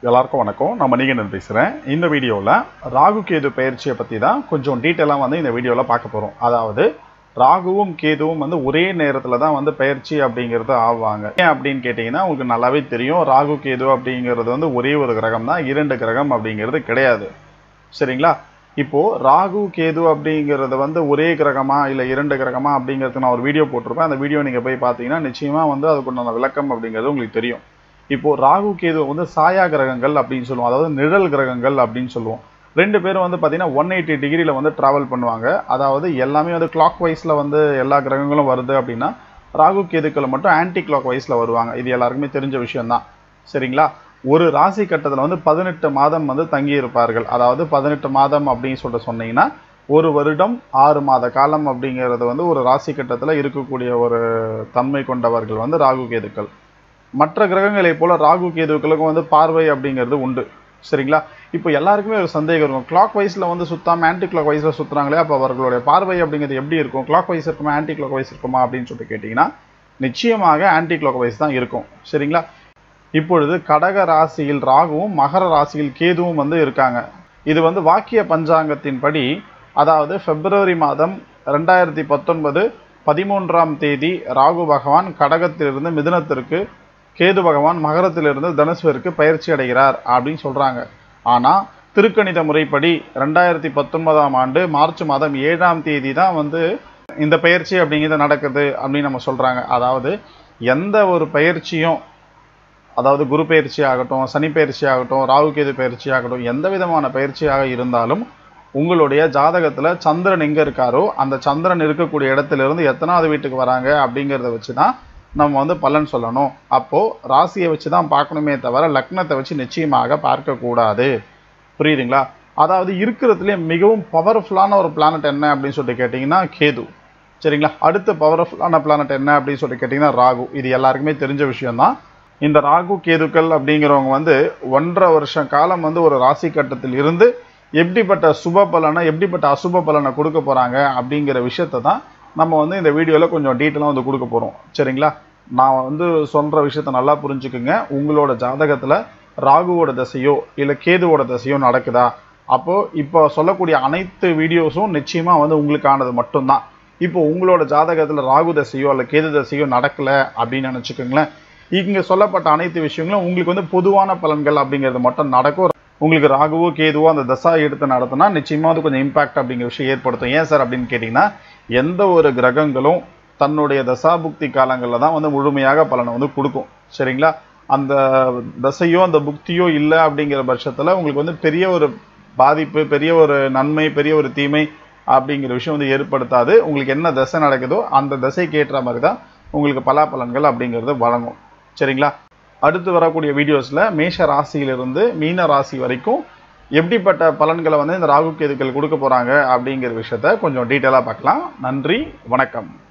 எல்லாருக்கும் வணக்கம் நான் மணிகண்டன் பேசுகிறேன் இந்த வீடியோவில் ராகு கேது பயிற்சியை பற்றி தான் கொஞ்சம் டீட்டெயிலாக வந்து இந்த வீடியோவில் பார்க்க போகிறோம் அதாவது ராகுவும் கேதுவும் வந்து ஒரே நேரத்தில் தான் வந்து பயிற்சி அப்படிங்கிறது ஆவாங்க ஏன் அப்படின்னு கேட்டிங்கன்னா உங்களுக்கு நல்லாவே தெரியும் ராகு கேது அப்படிங்கிறது வந்து ஒரே ஒரு கிரகம் தான் இரண்டு கிரகம் அப்படிங்கிறது கிடையாது சரிங்களா இப்போ ராகு கேது அப்படிங்கிறது வந்து ஒரே கிரகமா இல்லை இரண்டு கிரகமா அப்படிங்கிறதுக்கு நான் ஒரு வீடியோ போட்டிருப்பேன் அந்த வீடியோ நீங்கள் போய் பார்த்தீங்கன்னா நிச்சயமாக வந்து அதுக்குண்டான விளக்கம் அப்படிங்கிறது உங்களுக்கு தெரியும் இப்போ ராகு கேது வந்து சாயா கிரகங்கள் அப்படின்னு சொல்லுவோம் அதாவது நிழல் கிரகங்கள் அப்படின்னு சொல்லுவோம் ரெண்டு பேரும் வந்து பார்த்தீங்கன்னா ஒன் எயிட்டி டிகிரியில் வந்து ட்ராவல் பண்ணுவாங்க அதாவது எல்லாமே வந்து கிளாக் வைஸில் வந்து எல்லா கிரகங்களும் வருது அப்படின்னா ராகு கேதுக்கள் மட்டும் ஆன்டி கிளாக் வைஸில் வருவாங்க இது எல்லாருக்குமே தெரிஞ்ச விஷயம்தான் சரிங்களா ஒரு ராசி கட்டத்தில் வந்து பதினெட்டு மாதம் வந்து தங்கி இருப்பார்கள் அதாவது பதினெட்டு மாதம் அப்படின்னு சொல்லிட்டு சொன்னீங்கன்னா ஒரு வருடம் ஆறு மாத காலம் அப்படிங்கிறது வந்து ஒரு ராசி கட்டத்தில் இருக்கக்கூடிய ஒரு தன்மை கொண்டவர்கள் வந்து ராகு கேதுக்கள் மற்ற கிரகங்களை போல ராகு கேதுக்களுக்கும் வந்து பார்வை அப்படிங்கிறது உண்டு சரிங்களா இப்போ எல்லாருக்குமே ஒரு சந்தேகம் இருக்கும் கிளாக் வைஸில் வந்து சுத்தாம ஆன்டி கிளாக் வைஸில் சுற்றுறாங்களே அப்போ அவர்களுடைய பார்வை அப்படிங்கிறது எப்படி இருக்கும் கிளாக் வைஸ் இருக்குமா ஆன்டி கிளாக் வைஸ் இருக்குமா அப்படின்னு சொல்லிட்டு கேட்டிங்கன்னா நிச்சயமாக ஆன்டி கிளாக் வைஸ் தான் இருக்கும் சரிங்களா இப்பொழுது கடக ராசியில் ராகுவும் மகர ராசியில் கேதுவும் வந்து இருக்காங்க இது வந்து வாக்கிய பஞ்சாங்கத்தின்படி அதாவது பிப்ரவரி மாதம் ரெண்டாயிரத்தி பத்தொன்பது பதிமூன்றாம் தேதி ராகு பகவான் கடகத்திலிருந்து மிதுனத்திற்கு கேது பகவான் மகரத்திலிருந்து தனுசுவிற்கு பயிற்சி அடைகிறார் அப்படின்னு சொல்றாங்க ஆனா திருக்கணித முறைப்படி ரெண்டாயிரத்தி பத்தொன்பதாம் ஆண்டு மார்ச் மாதம் ஏழாம் தேதி தான் வந்து இந்த பயிற்சி அப்படிங்கிறது நடக்குது அப்படின்னு நம்ம சொல்றாங்க அதாவது எந்த ஒரு பயிற்சியும் அதாவது குரு பயிற்சி ஆகட்டும் சனி பயிற்சி ஆகட்டும் ராகு கேது பயிற்சி ஆகட்டும் எந்த விதமான பயிற்சியாக இருந்தாலும் உங்களுடைய ஜாதகத்துல சந்திரன் எங்க இருக்காரோ அந்த சந்திரன் இருக்கக்கூடிய இடத்துல இருந்து எத்தனாவது வீட்டுக்கு வராங்க அப்படிங்கிறத வச்சு தான் நம்ம வந்து பலன் சொல்லணும் அப்போ ராசியை வச்சு தான் பார்க்கணுமே தவிர லக்னத்தை வச்சு நிச்சயமாக பார்க்கக்கூடாது புரியுதுங்களா அதாவது இருக்கிறதுலே மிகவும் பவர்ஃபுல்லான ஒரு பிளானட் என்ன அப்படின்னு சொல்லிட்டு கேட்டிங்கன்னா கேது சரிங்களா அடுத்த பவர்ஃபுல்லான பிளானட் என்ன அப்படின்னு சொல்லிட்டு கேட்டிங்கன்னா ராகு இது எல்லாருக்குமே தெரிஞ்ச விஷயம்தான் இந்த ராகு கேதுக்கள் அப்படிங்கிறவங்க வந்து ஒன்றரை வருஷம் காலம் வந்து ஒரு ராசி கட்டத்தில் இருந்து எப்படிப்பட்ட சுப பலனை எப்படிப்பட்ட அசுப பலனை கொடுக்க போகிறாங்க அப்படிங்கிற விஷயத்தை தான் நம்ம வந்து இந்த வீடியோவில் கொஞ்சம் டீட்டெயிலாக வந்து கொடுக்க போகிறோம் சரிங்களா நான் வந்து சொல்கிற விஷயத்த நல்லா புரிஞ்சுக்குங்க உங்களோட ஜாதகத்தில் ராகுவோட தசையோ இல்லை கேதுவோட தசையோ நடக்குதா அப்போது இப்போ சொல்லக்கூடிய அனைத்து வீடியோஸும் நிச்சயமாக வந்து உங்களுக்கானது மட்டும்தான் இப்போ உங்களோட ஜாதகத்தில் ராகு தசையோ இல்லை கேது தசையோ நடக்கலை அப்படின்னு நினச்சிக்கோங்களேன் இங்கே சொல்லப்பட்ட அனைத்து விஷயங்களும் உங்களுக்கு வந்து பொதுவான பலன்கள் அப்படிங்கிறது மட்டும் நடக்கும் உங்களுக்கு ராகுவோ கேதுவோ அந்த தசா எடுத்து நடத்தினா நிச்சயமாக அது கொஞ்சம் இம்பாக்ட் அப்படிங்கிற விஷயம் ஏற்படுத்தும் ஏன் சார் அப்படின்னு கேட்டிங்கன்னா எந்த ஒரு கிரகங்களும் தன்னுடைய தசாபுக்தி காலங்களில் தான் வந்து முழுமையாக பலனை வந்து கொடுக்கும் சரிங்களா அந்த தசையோ அந்த புக்தியோ இல்லை அப்படிங்கிற பட்சத்தில் உங்களுக்கு வந்து பெரிய ஒரு பாதிப்பு பெரிய ஒரு நன்மை பெரிய ஒரு தீமை அப்படிங்கிற விஷயம் வந்து ஏற்படுத்தாது உங்களுக்கு என்ன தசை நடக்குதோ அந்த தசைக்கு ஏற்ற மாதிரி தான் உங்களுக்கு பலாபலன்கள் அப்படிங்கிறது வழங்கும் சரிங்களா அடுத்து வரக்கூடிய வீடியோஸில் மேஷ ராசியிலிருந்து மீன ராசி வரைக்கும் எப்படிப்பட்ட பலன்களை வந்து இந்த ராகு கேதுக்கள் கொடுக்க போகிறாங்க அப்படிங்கிற விஷயத்த கொஞ்சம் டீட்டெயிலாக பார்க்கலாம் நன்றி வணக்கம்